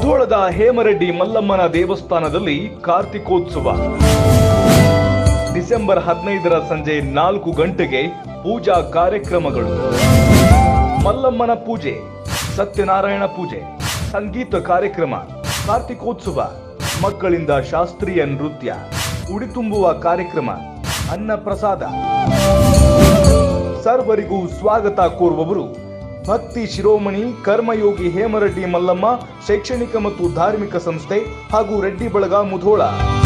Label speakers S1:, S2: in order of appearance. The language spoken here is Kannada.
S1: ಮುಧೋಳದ ಹೇಮರೆಡ್ಡಿ ಮಲ್ಲಮ್ಮನ ದೇವಸ್ಥಾನದಲ್ಲಿ ಕಾರ್ತಿಕೋತ್ಸವ ಡಿಸೆಂಬರ್ ಹದಿನೈದರ ಸಂಜೆ ನಾಲ್ಕು ಗಂಟೆಗೆ ಪೂಜಾ ಕಾರ್ಯಕ್ರಮಗಳು ಮಲ್ಲಮ್ಮನ ಪೂಜೆ ಸತ್ಯನಾರಾಯಣ ಪೂಜೆ ಸಂಗೀತ ಕಾರ್ಯಕ್ರಮ ಕಾರ್ತಿಕೋತ್ಸವ ಮಕ್ಕಳಿಂದ ಶಾಸ್ತ್ರೀಯ ನೃತ್ಯ ಉಡಿ ತುಂಬುವ ಕಾರ್ಯಕ್ರಮ ಅನ್ನ ಪ್ರಸಾದ ಸರ್ವರಿಗೂ ಸ್ವಾಗತ ಕೋರುವವರು ಭಕ್ತಿ ಶಿರೋಮಣಿ ಕರ್ಮಯೋಗಿ ಹೇಮರೆಡ್ಡಿ ಮಲ್ಲಮ್ಮ ಶೈಕ್ಷಣಿಕ ಮತ್ತು ಧಾರ್ಮಿಕ ಸಂಸ್ಥೆ ಹಾಗೂ ರೆಡ್ಡಿ ಬಳಗ ಮುಧೋಳ